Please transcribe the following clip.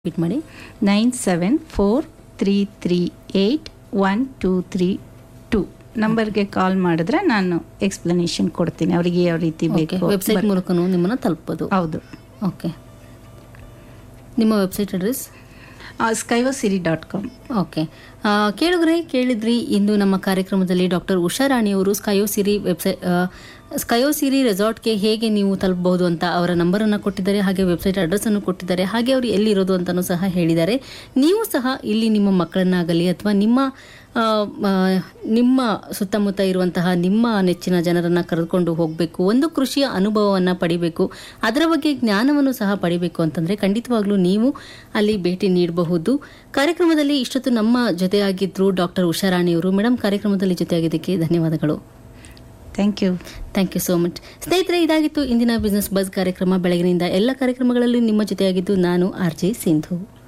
repeat ಮಾಡಿ nine seven four three three eight one two three two ನಂಬರ್ಗೆ call ಮಾಡಿದ್ರೆ ನಾನು ಎಕ್ಸ್ಪ್ಲನೇಷನ್ ಕೊಡ್ತೀನಿ ಅವರಿಗೆ ಯಾವ ರೀತಿ ಓಕೆ ಬೇಕು ವೆಬ್ಸೈಟ್ ಬಟ್- ಮೂಲಕನೂ ನಿಮ್ಮನ್ನು ತಲುಪಬಹುದು ಹೌದು ಓಕೆ ನಿಮ್ಮ ವೆಬ್ಸೈಟ್ ಅಡ್ರೆಸ್ ಸ್ಕೈವೋ ಸಿರಿ ಡಾಟ್ ಕಾಮ್ ಓಕೆ ಆ, ಕೇಳುಗರೆ ಕೇಳಿದ್ರಿ ಇಂದು ನಮ್ಮ ಕಾರ್ಯಕ್ರಮದಲ್ಲಿ ಡಾಕ್ಟರ್ ಉಷಾರಾಣಿಯವರು ಸ್ಕಯೋ ಸಿರಿ ವೆಬ್ಸೈಟ್ ಸ್ಕಯೋ ಸಿರಿ ರೆಸಾರ್ಟ್ಗೆ ಹೇಗೆ ನೀವು ತಲುಪಬಹುದು ಅಂತ ಅವರ ನಂಬರನ್ನು ಕೊಟ್ಟಿದ್ದಾರೆ ಹಾಗೆ ವೆಬ್ಸೈಟ್ ಅಡ್ರೆಸ್ಸನ್ನು ಕೊಟ್ಟಿದ್ದಾರೆ ಹಾಗೆ ಅವರು ಎಲ್ಲಿರೋದು ಅಂತಲೂ ಸಹ ಹೇಳಿದ್ದಾರೆ ನೀವು ಸಹ ಇಲ್ಲಿ ನಿಮ್ಮ ಮಕ್ಕಳನ್ನಾಗಲಿ ಅಥವಾ ನಿಮ್ಮ ಆ, ಆ, ನಿಮ್ಮ ಸುತ್ತಮುತ್ತ ಇರುವಂತಹ ನಿಮ್ಮ ನೆಚ್ಚಿನ ಜನರನ್ನು ಕರೆದುಕೊಂಡು ಹೋಗಬೇಕು ಒಂದು ಕೃಷಿಯ ಅನುಭವವನ್ನು ಪಡಿಬೇಕು ಅದರ ಬಗ್ಗೆ ಜ್ಞಾನವನ್ನು ಸಹ ಪಡಿಬೇಕು ಅಂತಂದರೆ ಖಂಡಿತವಾಗ್ಲೂ ನೀವು ಅಲ್ಲಿ ಭೇಟಿ ನೀಡಬಹುದು ಕಾರ್ಯಕ್ರಮದಲ್ಲಿ ಇಷ್ಟೊತ್ತು ನಮ್ಮ ಜೊತೆಯಾಗಿದ್ದರು ಡಾಕ್ಟರ್ ಉಷಾರಾಣಿಯವರು ಮೇಡಮ್ ಕಾರ್ಯಕ್ರಮದಲ್ಲಿ ಜೊತೆಯಾಗಿದ್ದಕ್ಕೆ ಧನ್ಯವಾದಗಳು thank you thank you so much ಸ್ನೇಹಿತರೆ ಇದಾಗಿತ್ತು ಇಂದಿನ ಬಿಸ್ನೆಸ್ ಬಸ್ ಕಾರ್ಯಕ್ರಮ ಬೆಳಗಿನಿಂದ ಎಲ್ಲ ಕಾರ್ಯಕ್ರಮಗಳಲ್ಲಿ ನಿಮ್ಮ ಜೊತೆಯಾಗಿದ್ದು ನಾನು ಆರ್ ಜೆ ಸಿಂಧು